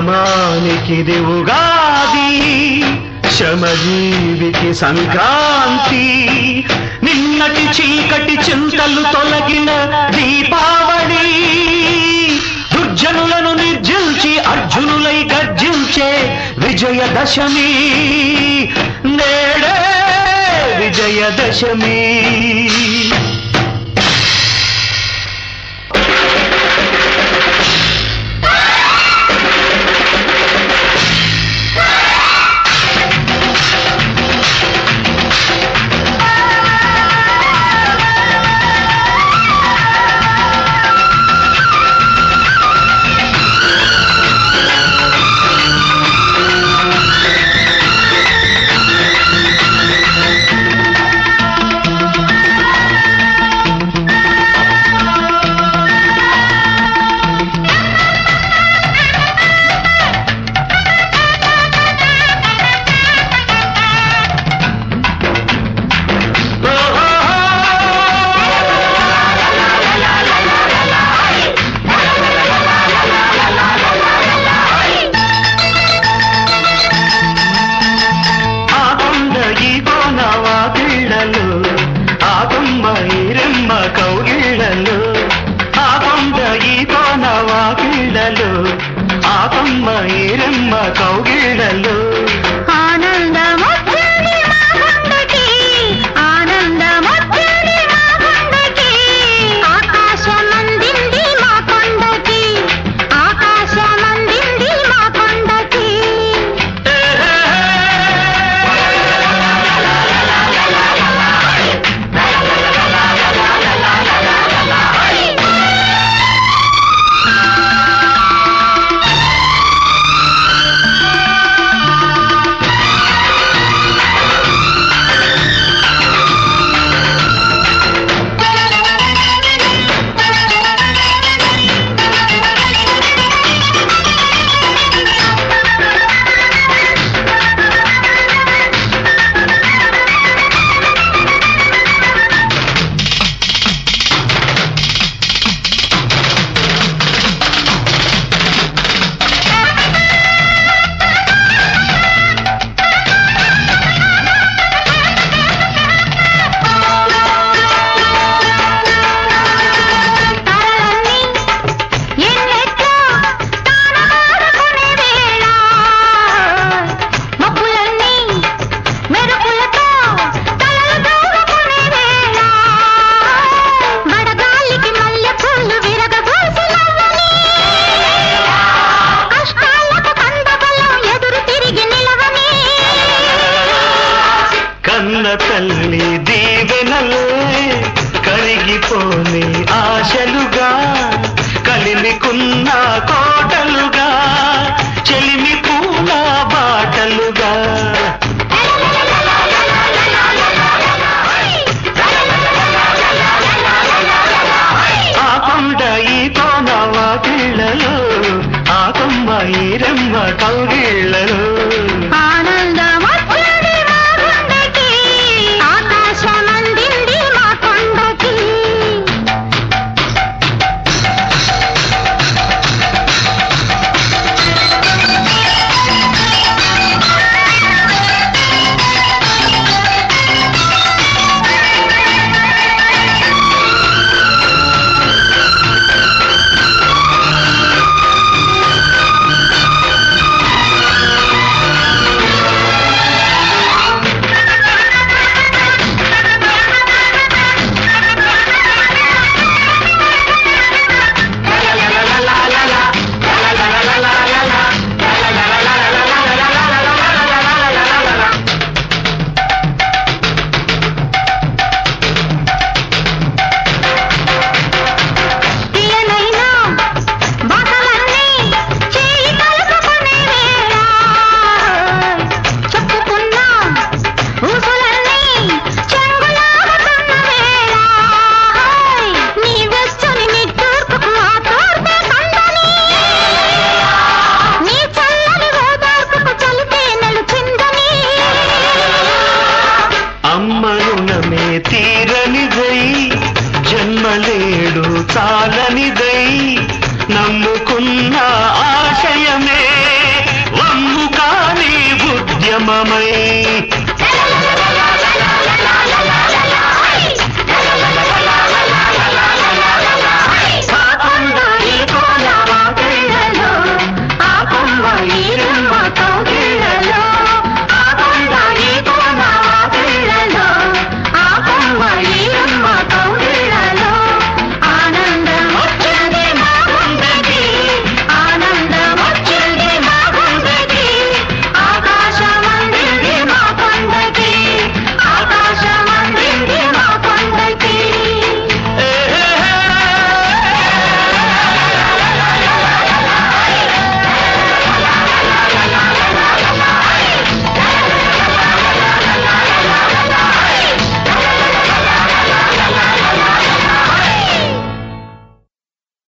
యమానికి ఉగాది శమజీవికి సంక్రాంతి నిన్నటి చీకటి చింతలు తొలగిన దీపావళి దుర్జనులను నిర్జిల్చి అర్జునులై గర్జించే విజయదశమి నేడే విజయదశమి ఆ కొండ ఈ కోన వాకిళ్ళలు ఆ కొమ్మ ఈ రెమ్మ కౌగిళ్ళలు ఆ కొండ ఈ కోన వాకిళ్ళలు ఆ కొమ్మ ఈ రెమ్మ కౌగిళ్ళలు ఆనందమొచ్చని మా కొండకి ఆనందమొచ్చని మా కొండకి ఆకాశమందింది మా కొండకి ఆకాశమందింది మా కొండకి తరలన్నీ ఎన్నెట్లో తానమాడుకునే వేళ మబ్బులన్నీ మెరుపులతో తలలు దూరుకునే వేళ వడగాలికి మల్లెపూలు విరగబోసి నవ్వని కష్టాలకు కందబలం ఎదురు తిరిగి నిలవని కన్న తల్లి దీవెనలే కరిగిపోని ఆశలుగా కలిమికున్న కోటలుగా చెలిమి పూల బాటలుగా ఆ కొండ ఈ కోన వాకిళ్ళలో ఆ కొమ్మ ఈ రెమ్మ కౌగి